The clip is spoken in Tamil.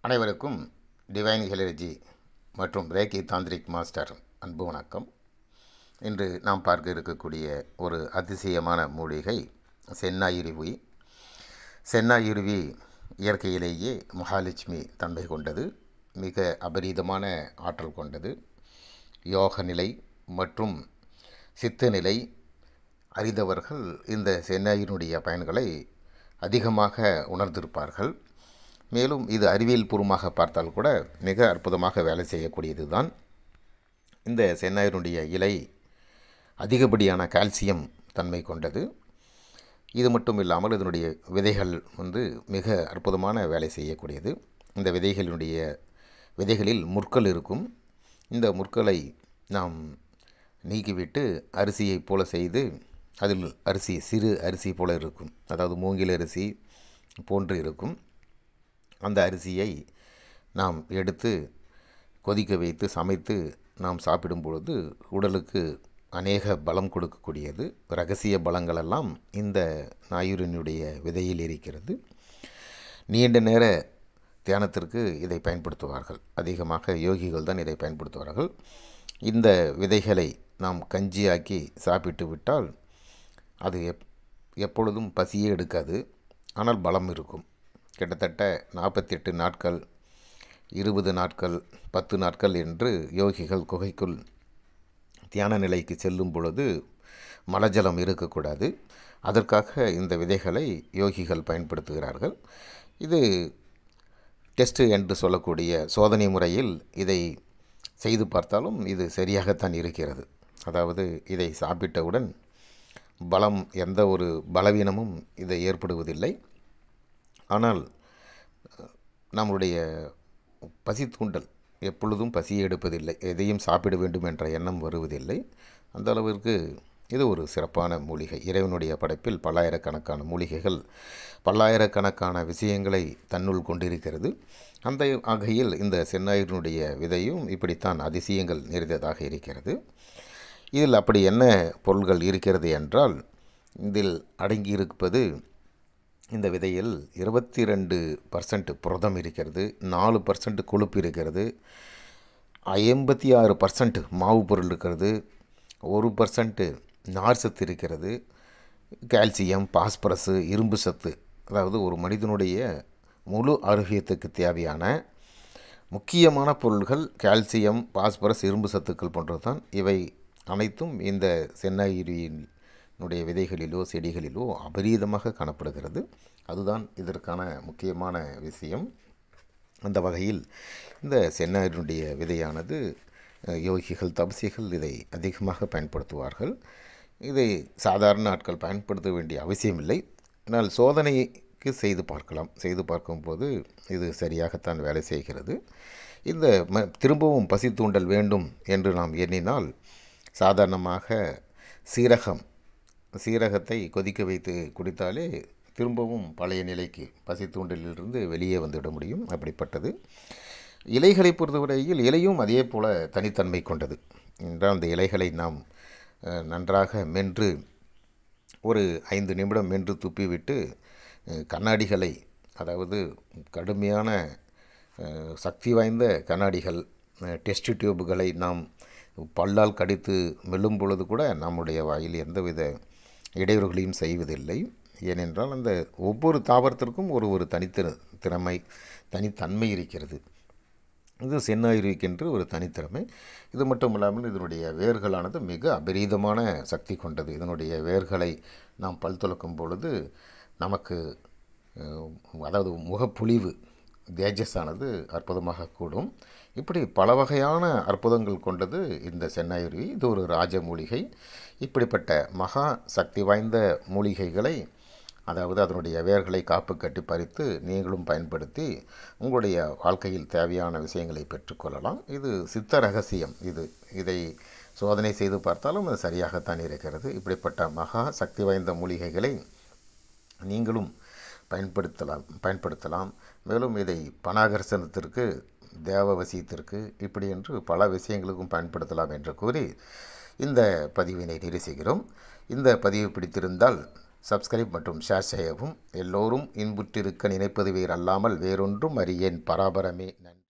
அனைவருக்கும் டிவைன் ஹெலர்ஜி மற்றும் ரேக்கி தாந்திரிக் மாஸ்டர் அன்பு வணக்கம் இன்று நாம் பார்க்க இருக்கக்கூடிய ஒரு அதிசயமான மூலிகை சென்னாயிருவி சென்னாயிருவி இயற்கையிலேயே மகாலட்சுமி தன்மை கொண்டது மிக அபரீதமான ஆற்றல் கொண்டது யோக நிலை மற்றும் சித்த நிலை அறிந்தவர்கள் இந்த சென்னாயினுடைய பயன்களை அதிகமாக உணர்ந்திருப்பார்கள் மேலும் இது அறிவியல் பூர்வமாக பார்த்தால் கூட மிக அற்புதமாக வேலை செய்யக்கூடியது தான் இந்த சென்னாயினுடைய இலை அதிகப்படியான கால்சியம் தன்மை கொண்டது இது மட்டும் இல்லாமல் இதனுடைய விதைகள் வந்து மிக அற்புதமான வேலை செய்யக்கூடியது இந்த விதைகளினுடைய விதைகளில் முற்கள் இருக்கும் இந்த முற்களை நாம் நீக்கிவிட்டு அரிசியைப் போல செய்து அதில் அரிசி சிறு அரிசி போல இருக்கும் அதாவது மூங்கில் அரிசி போன்று இருக்கும் அந்த அரிசியை நாம் எடுத்து கொதிக்க வைத்து சமைத்து நாம் சாப்பிடும் பொழுது உடலுக்கு அநேக பலம் கொடுக்கக்கூடியது ரகசிய பலங்களெல்லாம் இந்த நாயுரினுடைய விதையில் இருக்கிறது நீண்ட நேர தியானத்திற்கு இதை பயன்படுத்துவார்கள் அதிகமாக யோகிகள் தான் இதை பயன்படுத்துவார்கள் இந்த விதைகளை நாம் கஞ்சியாக்கி சாப்பிட்டு விட்டால் அது எப் எப்பொழுதும் பசியே எடுக்காது ஆனால் பலம் இருக்கும் கிட்டத்தட்ட நாற்பத்தெட்டு நாட்கள் இருபது நாட்கள் பத்து நாட்கள் என்று யோகிகள் குகைக்குள் தியான நிலைக்கு செல்லும் பொழுது மலஜலம் இருக்கக்கூடாது அதற்காக இந்த விதைகளை யோகிகள் பயன்படுத்துகிறார்கள் இது டெஸ்ட் என்று சொல்லக்கூடிய சோதனை முறையில் இதை செய்து பார்த்தாலும் இது சரியாகத்தான் இருக்கிறது அதாவது இதை சாப்பிட்டவுடன் பலம் எந்த ஒரு பலவீனமும் இதை ஏற்படுவதில்லை ஆனால் நம்முடைய பசி தூண்டல் எப்பொழுதும் பசியை எடுப்பதில்லை எதையும் சாப்பிட வேண்டும் என்ற எண்ணம் வருவதில்லை அந்த அளவிற்கு இது ஒரு சிறப்பான மூலிகை இறைவனுடைய படைப்பில் பல்லாயிரக்கணக்கான மூலிகைகள் பல்லாயிரக்கணக்கான விஷயங்களை தன்னுள் கொண்டிருக்கிறது அந்த வகையில் இந்த சென்னாயினுடைய விதையும் இப்படித்தான் அதிசயங்கள் நிறைந்ததாக இருக்கிறது இதில் அப்படி என்ன பொருள்கள் இருக்கிறது என்றால் இதில் அடங்கியிருப்பது இந்த விதையில் இருபத்தி ரெண்டு பர்சன்ட் புரதம் இருக்கிறது நாலு பர்சன்ட் கொழுப்பு இருக்கிறது ஐம்பத்தி ஆறு பர்சன்ட் மாவு பொருள் இருக்கிறது ஒரு பர்சன்ட்டு நார் சத்து இருக்கிறது கால்சியம் பாஸ்பரஸு இரும்பு சத்து அதாவது ஒரு மனிதனுடைய முழு ஆரோக்கியத்துக்கு தேவையான முக்கியமான பொருள்கள் கால்சியம் பாஸ்பரஸ் இரும்பு சத்துக்கள் போன்றது தான் இவை அனைத்தும் இந்த சென்னாயிரியினுடைய விதைகளிலோ செடிகளிலோ அபரீதமாக காணப்படுகிறது அதுதான் இதற்கான முக்கியமான விஷயம் அந்த வகையில் இந்த சென்னாயிரினுடைய விதையானது யோகிகள் தபசிகள் இதை அதிகமாக பயன்படுத்துவார்கள் இதை சாதாரண ஆட்கள் பயன்படுத்த வேண்டிய அவசியமில்லை ஆனால் சோதனைக்கு செய்து பார்க்கலாம் செய்து பார்க்கும்போது இது சரியாகத்தான் வேலை செய்கிறது இந்த ம திரும்பவும் பசி தூண்டல் வேண்டும் என்று நாம் எண்ணினால் சாதாரணமாக சீரகம் சீரகத்தை கொதிக்க வைத்து குடித்தாலே திரும்பவும் பழைய நிலைக்கு பசி தூண்டலிலிருந்து வெளியே வந்துவிட முடியும் அப்படிப்பட்டது இலைகளை பொறுத்தவரையில் இலையும் அதே போல் தனித்தன்மை கொண்டது என்றால் அந்த இலைகளை நாம் நன்றாக மென்று ஒரு ஐந்து நிமிடம் மென்று துப்பிவிட்டு கண்ணாடிகளை அதாவது கடுமையான சக்தி வாய்ந்த கண்ணாடிகள் டெஸ்ட் டியூபுகளை நாம் பல்லால் கடித்து மெல்லும் பொழுது கூட நம்முடைய வாயில் எந்தவித இடையூறுகளையும் செய்வதில்லை ஏனென்றால் அந்த ஒவ்வொரு தாவரத்திற்கும் ஒரு ஒரு தனித்திற திறமை தனித்தன்மை இருக்கிறது இது சென்னாயிருக்கென்று ஒரு தனித்திறமை இது மட்டும் இல்லாமல் இதனுடைய வேர்களானது மிக அபரீதமான சக்தி கொண்டது இதனுடைய வேர்களை நாம் பல் துளக்கும் பொழுது நமக்கு அதாவது முகப்புலிவு தேஜஸானது அற்புதமாக கூடும் இப்படி பல வகையான அற்புதங்கள் கொண்டது இந்த சென்னாயுருவி இது ஒரு ராஜ மூலிகை இப்படிப்பட்ட மகா சக்தி வாய்ந்த மூலிகைகளை அதாவது அதனுடைய வேர்களை காப்பு கட்டி பறித்து நீங்களும் பயன்படுத்தி உங்களுடைய வாழ்க்கையில் தேவையான விஷயங்களை பெற்றுக்கொள்ளலாம் இது சித்த ரகசியம் இது இதை சோதனை செய்து பார்த்தாலும் அது சரியாகத்தான் இருக்கிறது இப்படிப்பட்ட மகா சக்தி வாய்ந்த மூலிகைகளை நீங்களும் பயன்படுத்தலாம் பயன்படுத்தலாம் மேலும் இதை பணாகர்ஷணத்திற்கு தேவவசியத்திற்கு இப்படி என்று பல விஷயங்களுக்கும் பயன்படுத்தலாம் என்று கூறி இந்த பதிவினை நிறைவு செய்கிறோம் இந்த பதிவு பிடித்திருந்தால் சப்ஸ்கிரைப் மற்றும் ஷேர் செய்யவும் எல்லோரும் இன்புற்றிருக்க நினைப்பது வேறல்லாமல் வேறொன்றும் அறியேன் பராபரமே நன்றி